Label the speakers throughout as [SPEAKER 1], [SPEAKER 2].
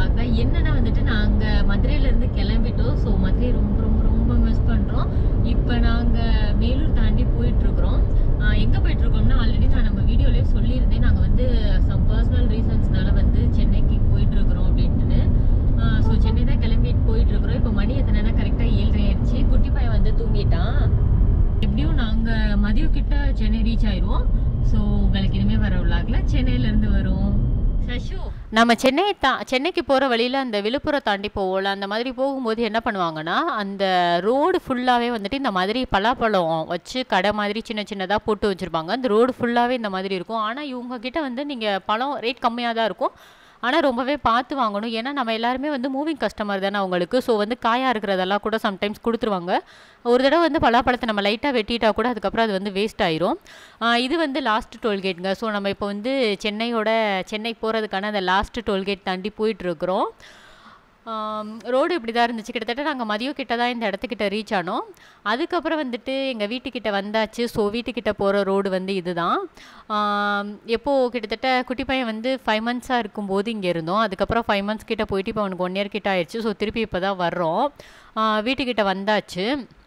[SPEAKER 1] vlog தான் என்னன்னா வந்துட்டு நாங்க மதுரையில இருந்து கிளம்பிட்டோம் ஸோ மதுரை ரொம்ப ரொம்ப ரொம்ப மிஸ் பண்றோம் இப்போ நாங்க வேலூர் தாண்டி போயிட்டு இருக்கிறோம் ஆஹ் எங்க போயிட்டு இருக்கோம்னா ஆல்ரெடி நான் நம்ம வீடியோலயே சொல்லியிருந்தேன் நாங்க வந்து சம் பர்சனல் ரீசன்ஸ்னால வந்து சென்னைக்கு போயிட்டு இருக்கிறோம் அப்படின்ட்டு ஸோ சென்னை தான் கிளம்பிட்டு போயிட்டு இருக்கிறோம் இப்போ மணி எத்தனைனா கரெக்டாக ஏழரை ஆயிடுச்சு குட்டி பையன் வந்து தூங்கிட்டான் எப்படியும் நாங்க மதியம் கிட்ட சென்னை ரீச் ஆயிடுவோம் ஸோ உங்களுக்கு இனிமே வர விளாக்ல சென்னையில இருந்து வரும் சஷு
[SPEAKER 2] நம்ம சென்னை தா சென்னைக்கு போகிற வழியில் அந்த விழுப்புரம் தாண்டி போவோம்ல அந்த மாதிரி போகும்போது என்ன பண்ணுவாங்கன்னா அந்த ரோடு ஃபுல்லாகவே வந்துட்டு இந்த மாதிரி பலாப்பழம் வச்சு கடை மாதிரி சின்ன சின்னதாக போட்டு வச்சுருப்பாங்க அந்த ரோடு ஃபுல்லாகவே இந்த மாதிரி இருக்கும் ஆனால் இவங்க கிட்ட வந்து நீங்கள் பழம் ரேட் கம்மியாக தான் இருக்கும் ஆனால் ரொம்பவே பார்த்து வாங்கணும் ஏன்னா நம்ம எல்லாருமே வந்து மூவிங் கஸ்டமர் தானே அவங்களுக்கு ஸோ வந்து காயாக இருக்கிறதெல்லாம் கூட சம்டைம்ஸ் கொடுத்துருவாங்க ஒரு தடவை வந்து பலாப்பழத்தை நம்ம லைட்டாக வெட்டிட்டா கூட அதுக்கப்புறம் அது வந்து வேஸ்ட் ஆயிரும் ஆஹ் இது வந்து லாஸ்ட் டோல்கேட்டுங்க ஸோ நம்ம இப்போ வந்து சென்னையோட சென்னை போகிறதுக்கான அந்த லாஸ்ட் டோல்கேட் தாண்டி போயிட்டுருக்குறோம் ரோடு இப்படி தான் இருந்துச்சு கிட்டத்தட்ட நாங்கள் மதியம் கிட்ட தான் இந்த இடத்துக்கிட்ட ரீச் ஆனோம் அதுக்கப்புறம் வந்துட்டு எங்கள் வீட்டுக்கிட்ட வந்தாச்சு ஸோ வீட்டுக்கிட்ட போகிற ரோடு வந்து இதுதான் ஆம், எப்போ கிட்டத்தட்ட குட்டி பையன் வந்து ஃபைவ் மந்த்ஸாக இருக்கும்போது இங்கே இருந்தோம் அதுக்கப்புறம் ஃபைவ் மந்த்ஸ் கிட்ட போயிட்டு இப்போ அவனுக்கு ஒன் இயர் கிட்ட ஆயிடுச்சு ஸோ திருப்பி இப்போ தான் வர்றோம் ஆ, வீட்டுக்கிட்ட வந்தாச்சு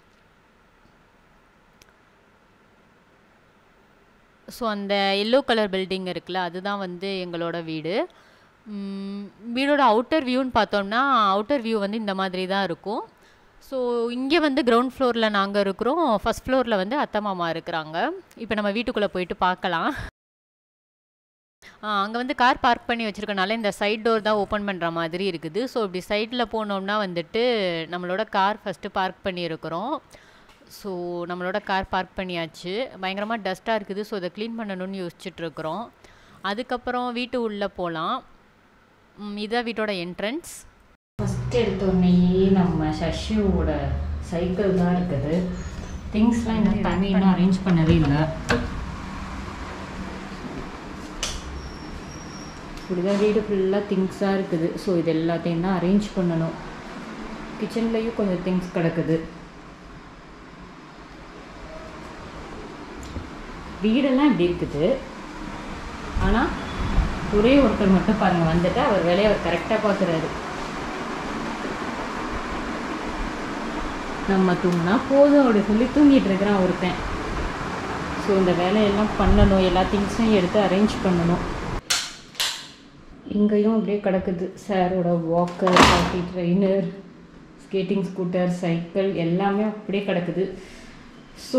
[SPEAKER 2] ஸோ அந்த எல்லோ கலர் பில்டிங் இருக்குல்ல அதுதான் வந்து எங்களோட வீடு ம், வீடோட அவுட்டர் வியூன்னு பார்த்தோம்னா அவுட்டர் வியூ வந்து இந்த மாதிரி தான் இருக்கும் ஸோ இங்கே வந்து கிரவுண்ட் ஃப்ளோரில் நாங்கள் இருக்கிறோம் ஃபஸ்ட் ஃப்ளோரில் வந்து அத்தை மாமா இருக்கிறாங்க இப்போ நம்ம வீட்டுக்குள்ளே போயிட்டு பார்க்கலாம் அங்கே வந்து கார் பார்க் பண்ணி வச்சுருக்கனால இந்த சைட் டோர் தான் ஓப்பன் பண்ணுற மாதிரி இருக்குது ஸோ இப்படி சைடில் போனோம்னா வந்துட்டு நம்மளோட கார் ஃபஸ்ட்டு பார்க் பண்ணியிருக்கிறோம் ஸோ நம்மளோட கார் பார்க் பண்ணியாச்சு பயங்கரமாக டஸ்ட்டாக இருக்குது ஸோ அதை க்ளீன் பண்ணணும்னு யோசிச்சுட்ருக்குறோம் அதுக்கப்புறம் வீட்டு உள்ளே போகலாம் இதான் வீட்டோட என்ட்ரன்ஸ்
[SPEAKER 1] ஃபஸ்ட் எடுத்தோடனே நம்ம சஷியோட சைக்கிள் தான் இருக்குது திங்ஸ்லாம் இன்னும் தண்ணி இன்னும் அரேஞ்ச் பண்ணவே இல்லை இப்படிதான் வீடு ஃபுல்லாக திங்ஸாக இருக்குது ஸோ இது எல்லாத்தையும் தான் அரேஞ்ச் பண்ணணும் கிச்சன்லேயும் கொஞ்சம் திங்ஸ் கிடக்குது வீடெல்லாம் இப்படி இருக்குது ஆனால் ஒரே ஒருத்தர் மட்டும் பாருங்கள் வந்துட்டு அவர் வேலையை அவர் கரெக்டாக பார்க்குறாரு நம்ம தூங்கினா போதும் அப்படி சொல்லி தூங்கிட்டு இருக்கிறான் ஒருத்தன் ஸோ இந்த வேலையெல்லாம் பண்ணணும் எல்லா திங்ஸையும் எடுத்து அரேஞ்ச் பண்ணணும் இங்கேயும் அப்படியே கிடக்குது சாரோட walker coffee trainer skating scooter cycle எல்லாமே அப்படியே கிடக்குது ஸோ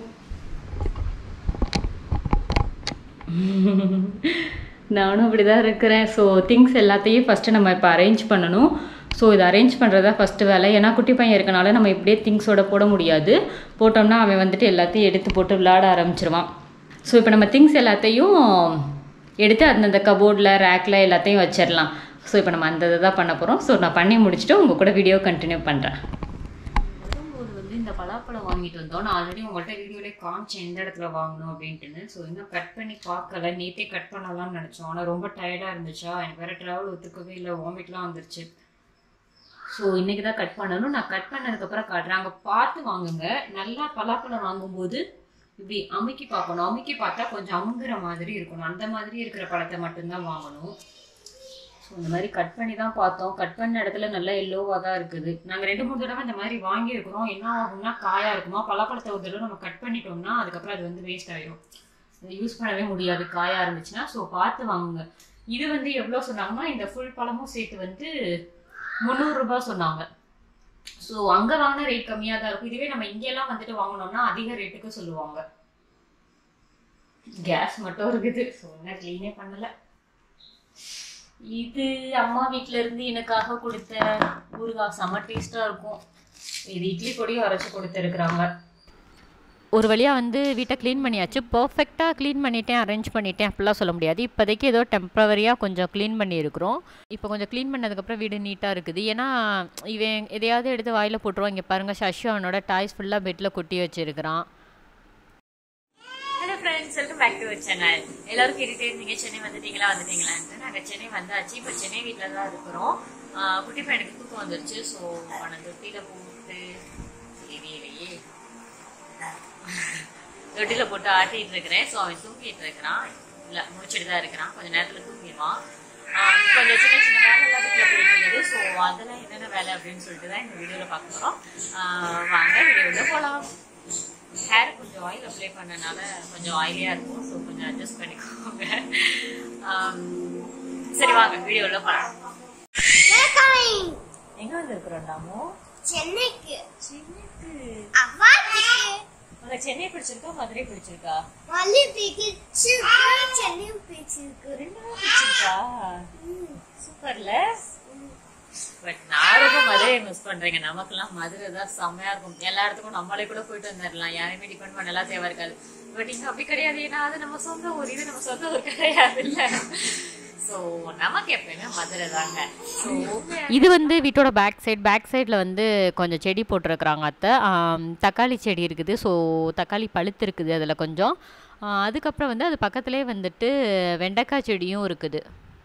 [SPEAKER 1] நானும் அப்படி தான் இருக்கிறேன் ஸோ திங்ஸ் எல்லாத்தையும் ஃபஸ்ட்டு நம்ம இப்போ அரேஞ்ச் பண்ணணும் ஸோ இதை அரேஞ்ச் பண்ணுறது தான் ஃபஸ்ட்டு வேலை ஏன்னா குட்டி பையன் இருக்கனால நம்ம இப்படியே திங்ஸோட போட முடியாது போட்டோம்னா அவன் வந்துட்டு எல்லாத்தையும் எடுத்து போட்டு விளாட ஆரம்பிச்சிருவான் ஸோ இப்போ நம்ம திங்ஸ் எல்லாத்தையும் எடுத்து அந்தந்த கபோர்டில் ரேக்கில் எல்லாத்தையும் வச்சிடலாம் ஸோ இப்போ நம்ம அந்த இதை தான் பண்ண போகிறோம் ஸோ நான் பண்ணி முடிச்சுட்டு உங்கள் கூட வீடியோ கண்டினியூ பண்ணுறேன் வரும்போது வந்து இந்த பலாப்பழம் வாங்கிட்டு வந்தோம் நான் ஆல்ரெடி உங்கள்கிட்ட வீடியோலே காமிச்சேன் எந்த இடத்துல வாங்கணும் அப்படின்ட்டுன்னு ஸோ இன்னும் கட் பண்ணி பார்க்கல நேற்றே கட் பண்ணலாம்னு நினச்சோம் ஆனால் ரொம்ப டயர்டாக இருந்துச்சா எனக்கு வேறு ட்ராவல் ஒத்துக்கவே இல்லை வாமிட்லாம் வந்துருச்சு ஸோ இன்னைக்கு தான் கட் பண்ணணும் நான் கட் பண்ணதுக்கப்புறம் காட்டுறேன் அங்கே பார்த்து வாங்குங்க நல்லா பலாப்பழம் வாங்கும்போது இப்படி அமுக்கி பார்க்கணும் அமுக்கி பார்த்தா கொஞ்சம் அமுங்குற மாதிரி இருக்கணும் அந்த மாதிரி இருக்கிற பழத்தை மட்டும்தான் வாங்கணும் ஸோ இந்த மாதிரி கட் பண்ணி தான் பார்த்தோம் கட் பண்ண இடத்துல நல்லா எல்லோவாக தான் இருக்குது நாங்கள் ரெண்டு மூணு தடவை இந்த மாதிரி வாங்கியிருக்கிறோம் என்ன ஆகும்னா காயாக இருக்குமா பலாப்பழத்தை ஒரு தடவை நம்ம கட் பண்ணிட்டோம்னா அதுக்கப்புறம் அது வந்து வேஸ்ட் ஆயிடும் யூஸ் பண்ணவே முடியாது காயாக இருந்துச்சுன்னா ஸோ பார்த்து வாங்குங்க இது வந்து எவ்வளோ சொன்னாங்கன்னா இந்த ஃபுல் பழமும் சேர்த்து வந்து முந்நூறுரூபா சொன்னாங்க ஸோ அங்கே வாங்கின ரேட் கம்மியாக தான் இருக்கும் இதுவே நம்ம இங்கெல்லாம் வந்துட்டு வாங்கினோம்னா அதிக ரேட்டுக்கு சொல்லுவாங்க கேஸ் மட்டும் இருக்குது ஸோ என்ன க்ளீனே பண்ணல இது அம்மா வீட்ல இருந்து எனக்காக கொடுத்த ஊறுகாய் செம டேஸ்டா இருக்கும் இது இட்லி பொடியும் அரைச்சு கொடுத்துருக்குறாங்க
[SPEAKER 2] ஒரு வழியாக வந்து வீட்டை க்ளீன் பண்ணியாச்சு பர்ஃபெக்டாக க்ளீன் பண்ணிட்டேன் அரேஞ்ச் பண்ணிட்டேன் அப்படிலாம் சொல்ல முடியாது இப்போதைக்கு ஏதோ டெம்பரவரியாக கொஞ்சம் க்ளீன் பண்ணியிருக்கிறோம் இப்போ கொஞ்சம் க்ளீன் பண்ணதுக்கப்புறம் வீடு நீட்டாக இருக்குது ஏன்னா இவன் எதையாவது எடுத்து வாயில் போட்டுருவான் இங்கே பாருங்கள் சஷு அவனோட டாய்ஸ் ஃபுல்லாக பெட்டில் கொட்டி வச்சிருக்கிறான்
[SPEAKER 1] hello friends welcome back to channel எல்லாரும் கேட்டுட்டே இருந்தீங்க சென்னை வந்துட்டீங்களா வந்துட்டீங்களான்ட்டு நாங்கள் சென்னை வந்தாச்சு இப்போ சென்னை வீட்டில் தான் இருக்கிறோம் ஆஹ் குட்டி பையனுக்கு தூக்கம் வந்துருச்சு ஸோ அவனை தொட்டியில் போட்டு தெரியலையே தொட்டியில் போட்டு ஆட்டிட்டு இருக்கிறேன் ஸோ அவன் தூங்கிட்டு இருக்கிறான் இல்லை முடிச்சுட்டு தான் இருக்கிறான் கொஞ்ச நேரத்தில் தூங்கிடுவான்
[SPEAKER 2] ஆஹ் கொஞ்சம் சின்ன சின்ன வேலைலாம் வீட்டில் போயிட்டு இருக்குது ஸோ அதெல்லாம் என்னென்ன வேலை அப்படின்னு சொல்லிட்டு தான் இந்த வீடியோவில் பார்க்க போகிறோம் வாங்க வீடியோவில் போகலாம் ஹேர் கொஞ்சம் ஆயில் அப்ளை பண்ணனால கொஞ்சம் ஆயிலியாக இருக்கும் ஸோ கொஞ்சம் அட்ஜஸ்ட் பண்ணிக்கோங்க ஆம், சரி வாங்க வீடியோவில் போகலாம் எங்கே வந்து இருக்கிறோண்டாமோ
[SPEAKER 3] சென்னைக்கு
[SPEAKER 2] சென்னைக்கு
[SPEAKER 3] அவாத்துக்கு
[SPEAKER 2] உனக்கு சென்னை பிடிச்சிருக்கா மதுரை பிடிச்சிருக்கா
[SPEAKER 3] வலி பிடிச்சிருக்கு சென்னை பிடிச்சிருக்கு
[SPEAKER 2] ரெண்டுமே பிடிச்சிருக்கா சூப்பர்ல பட் நான் ரொம்ப மதுரையை மிஸ் பண்றேங்க நமக்கெல்லாம் மதுரை தான் செம்மையா இருக்கும் எல்லா இடத்துக்கும் நம்மளே கூட போயிட்டு வந்துடலாம் யாரையுமே டிபெண்ட் பண்ணலாம் தேவை இருக்காது பட் இங்க அப்படி கிடையாது ஏன்னா அது நம்ம சொந்த ஊர் இது நம்ம சொந்த ஊர் கிடையாது இல்ல சோ நமக்கு எப்பயுமே மதுரை தாங்க ஸோ இது வந்து வீட்டோட பேக் சைடு பேக் சைடில் வந்து கொஞ்சம் செடி போட்டிருக்கிறாங்க அத்தை ஆம், தக்காளி செடி இருக்குது ஸோ தக்காளி பழுத்து இருக்குது அதில் கொஞ்சம் ஆ, அதுக்கப்புறம் வந்து அது பக்கத்துலேயே வந்துட்டு வெண்டைக்காய் செடியும் இருக்குது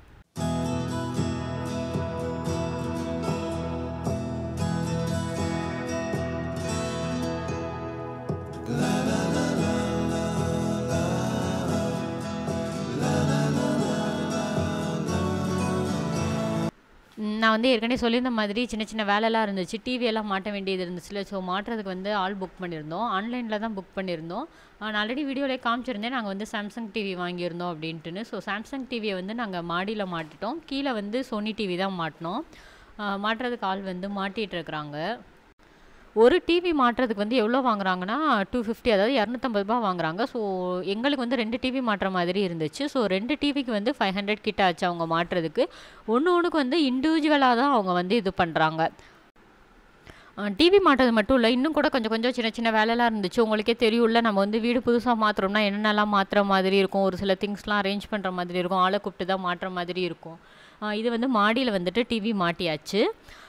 [SPEAKER 2] ம், நான் வந்து ஏற்கனவே சொல்லியிருந்த மாதிரி சின்ன சின்ன வேலைலாம் இருந்துச்சு டிவி எல்லாம் மாட்ட வேண்டியது இருந்துச்சுல ஸோ மாட்டுறதுக்கு வந்து ஆள் புக் பண்ணியிருந்தோம் ஆன்லைனில் தான் புக் பண்ணியிருந்தோம் நான் ஆல்ரெடி வீடியோவிலே காமிச்சிருந்தேன் நாங்கள் வந்து சாம்சங் டிவி வாங்கியிருந்தோம் அப்படின்ட்டுன்னு ஸோ சாம்சங் டிவியை வந்து நாங்கள் மாடியில் மாட்டிட்டோம் கீழே வந்து சோனி டிவி தான் மாட்டினோம் ஆ, மாட்டுறதுக்கு ஆள் வந்து மாட்டிகிட்டு இருக்கிறாங்க ஒரு டிவி மாட்டுறதுக்கு வந்து எவ்வளோ வாங்குறாங்கன்னா டூ ஃபிஃப்டி அதாவது இரநூத்தம்பது ரூபா வாங்குறாங்க ஸோ எங்களுக்கு வந்து ரெண்டு டிவி மாட்டுற மாதிரி இருந்துச்சு ஸோ ரெண்டு டிவிக்கு வந்து ஃபைவ் ஹண்ட்ரட் கிட்ட ஆச்சு அவங்க மாட்டுறதுக்கு ஒன்று ஒன்றுக்கு வந்து இண்டிவிஜுவலாக தான் அவங்க வந்து இது பண்ணுறாங்க டிவி மாட்டுறது மட்டும் இல்லை இன்னும் கூட கொஞ்சம் கொஞ்சம் சின்ன சின்ன வேலைலாம் இருந்துச்சு உங்களுக்கே தெரியும்ல நம்ம வந்து வீடு புதுசாக மாற்றுறோம்னா என்னென்னலாம் மாற்றுற மாதிரி இருக்கும் ஒரு சில திங்ஸ்லாம் அரேஞ்ச் பண்ணுற மாதிரி இருக்கும் ஆளை கூப்பிட்டு தான் மாட்டுற மாதிரி இருக்கும் ஆ, இது வந்து மாடியில் வந்துட்டு டிவி மாட்டியாச்சு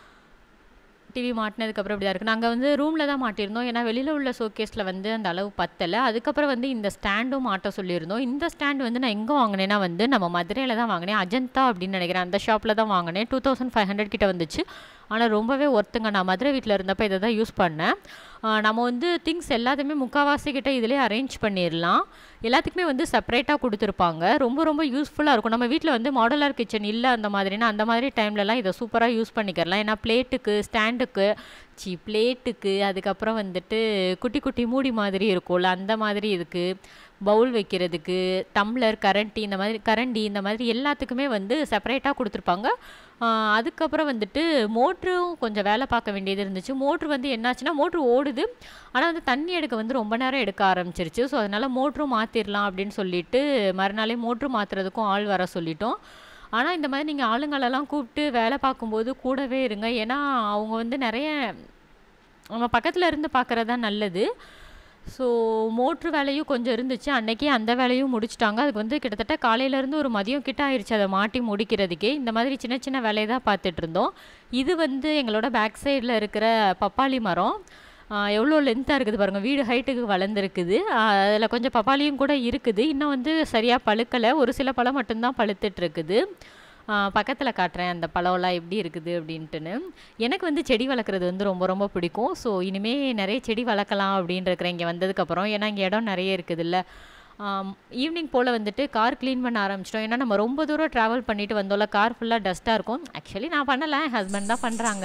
[SPEAKER 2] டிவி மாட்டினதுக்கப்புறம் இப்படி தான் இருக்குது நாங்கள் வந்து ரூமில் தான் மாட்டியிருந்தோம் ஏன்னா வெளியில் உள்ள ஷோகேஸில் வந்து அந்த அளவு பத்தலை அதுக்கப்புறம் வந்து இந்த ஸ்டாண்டும் மாட்ட சொல்லியிருந்தோம் இந்த ஸ்டாண்ட் வந்து நான் எங்கே வாங்கினேன்னா வந்து நம்ம மதுரையில் தான் வாங்கினேன் அஜந்தா அப்படின்னு நினைக்கிறேன் அந்த ஷாப்பில் தான் வாங்கினேன் டூ தௌசண்ட் ஃபைவ் ஹண்ட்ரட் கிட்ட வந்துச்சு ஆனால் ரொம்பவே ஒர்த்துங்க நான் மதுரை வீட்டில் இருந்தப்போ இதை தான் யூஸ் பண்ணேன் ஆ, நம்ம வந்து திங்ஸ் எல்லாத்தையுமே முக்கால்வாசி கிட்ட இதிலே அரேஞ்ச் பண்ணிடலாம் எல்லாத்துக்குமே வந்து செப்பரேட்டாக கொடுத்துருப்பாங்க ரொம்ப ரொம்ப யூஸ்ஃபுல்லாக இருக்கும் நம்ம வீட்டில் வந்து மாடலர் கிச்சன் இல்லை அந்த மாதிரினா அந்த மாதிரி டைம்லலாம் இதை சூப்பராக யூஸ் பண்ணிக்கிறலாம் ஏன்னா பிளேட்டுக்கு ஸ்டாண்டுக்கு சி பிளேட்டுக்கு அதுக்கப்புறம் வந்துட்டு குட்டி குட்டி மூடி மாதிரி இருக்கும்ல அந்த மாதிரி இதுக்கு பவுல் வைக்கிறதுக்கு டம்ளர் கரண்டி இந்த மாதிரி கரண்டி இந்த மாதிரி எல்லாத்துக்குமே வந்து செப்பரேட்டாக கொடுத்துருப்பாங்க ஆஹ் அதுக்கப்புறம் வந்துட்டு மோட்ரும் கொஞ்சம் வேலை பார்க்க வேண்டியது இருந்துச்சு மோட்ரு வந்து என்னாச்சுன்னா மோட்ரு ஓடுது ஆனால் வந்து தண்ணி எடுக்க வந்து ரொம்ப நேரம் எடுக்க ஆரம்பிச்சிருச்சு ஸோ அதனால் மோட்ரும் மாற்றிடலாம் அப்படின்னு சொல்லிட்டு மறுநாளே மோட்ரு மாற்றுறதுக்கும் ஆள் வர சொல்லிட்டோம் ஆனால் இந்த மாதிரி நீங்கள் ஆளுங்களெல்லாம் கூப்பிட்டு வேலை பார்க்கும்போது கூடவே இருங்க ஏன்னா அவங்க வந்து நிறைய நம்ம பக்கத்தில் இருந்து பார்க்குறது தான் நல்லது ஸோ மோட்ரு வேலையும் கொஞ்சம் இருந்துச்சு அன்னைக்கே அந்த வேலையும் முடிச்சிட்டாங்க அதுக்கு வந்து கிட்டத்தட்ட காலையிலேருந்து ஒரு மதியம் கிட்ட ஆயிடுச்சு அதை மாட்டி முடிக்கிறதுக்கே இந்த மாதிரி சின்ன சின்ன வேலையை தான் பார்த்துட்டு இருந்தோம் இது வந்து எங்களோட பேக் சைடில் இருக்கிற பப்பாளி மரம் ஆஹ் எவ்வளோ லென்த்தாக இருக்குது பாருங்கள் வீடு ஹைட்டுக்கு வளர்ந்துருக்குது அதில் கொஞ்சம் பப்பாளியும் கூட இருக்குது இன்னும் வந்து சரியாக பழுக்கலை ஒரு சில பழம் மட்டும்தான் பழுத்துட்டு இருக்குது பக்கத்தில் காட்டுறேன் அந்த பழம்லாம் எப்படி இருக்குது அப்படின்ட்டுன்னு எனக்கு வந்து செடி வளர்க்குறது வந்து ரொம்ப ரொம்ப பிடிக்கும் ஸோ இனிமேல் நிறைய செடி வளர்க்கலாம் அப்படின்னு இருக்கிறேன் இங்கே வந்ததுக்கப்புறம் ஏன்னா இங்கே இடம் நிறைய இருக்குதுல்ல ஈவினிங் போல் வந்துட்டு கார் க்ளீன் பண்ண ஆரம்பிச்சிட்டோம் ஏன்னா நம்ம ரொம்ப தூரம் ட்ராவல் பண்ணிட்டு வந்தோம்ல கார் ஃபுல்லாக டஸ்ட்டாக இருக்கும் ஆக்சுவலி நான் பண்ணலை என் ஹஸ்பண்ட் தான் பண்ணுறாங்க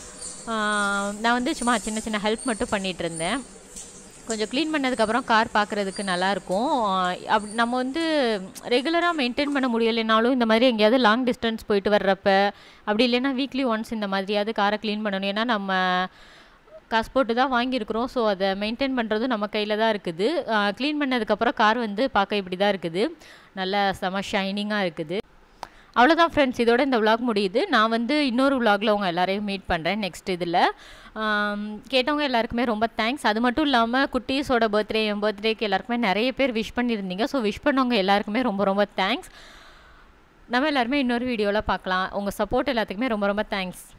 [SPEAKER 2] நான் வந்து சும்மா சின்ன சின்ன ஹெல்ப் மட்டும் பண்ணிகிட்டு இருந்தேன் கொஞ்சம் க்ளீன் பண்ணதுக்கப்புறம் கார் பார்க்குறதுக்கு நல்லாயிருக்கும் அப் நம்ம வந்து ரெகுலராக மெயின்டைன் பண்ண முடியலைனாலும் இந்த மாதிரி எங்கேயாவது லாங் டிஸ்டன்ஸ் போயிட்டு வர்றப்ப அப்படி இல்லைன்னா வீக்லி ஒன்ஸ் இந்த மாதிரியாவது காரை க்ளீன் பண்ணணும் ஏன்னா நம்ம காசு போட்டு தான் வாங்கியிருக்கிறோம் ஸோ அதை மெயின்டைன் பண்ணுறதும் நம்ம கையில் தான் இருக்குது க்ளீன் பண்ணதுக்கப்புறம் கார் வந்து பார்க்க இப்படி தான் இருக்குது நல்லா செம ஷைனிங்காக இருக்குது அவ்வளோதான் ஃப்ரெண்ட்ஸ் இதோட இந்த vlog முடியுது நான் வந்து இன்னொரு vlogல உங்கள் எல்லாரையும் மீட் பண்ணுறேன் நெக்ஸ்ட் இதில் கேட்டவங்க எல்லாருக்குமே ரொம்ப தேங்க்ஸ் அது மட்டும் இல்லாமல் குட்டீஸோட பர்த்டே என் பர்த்டேக்கு எல்லாருக்குமே நிறைய பேர் விஷ் பண்ணியிருந்தீங்க ஸோ விஷ் பண்ணவங்க எல்லாருக்குமே ரொம்ப ரொம்ப தேங்க்ஸ் நம்ம எல்லாருமே இன்னொரு வீடியோவில் பார்க்கலாம் உங்கள் சப்போர்ட் எல்லாத்துக்குமே ரொம்ப ரொம்ப தேங்க்ஸ்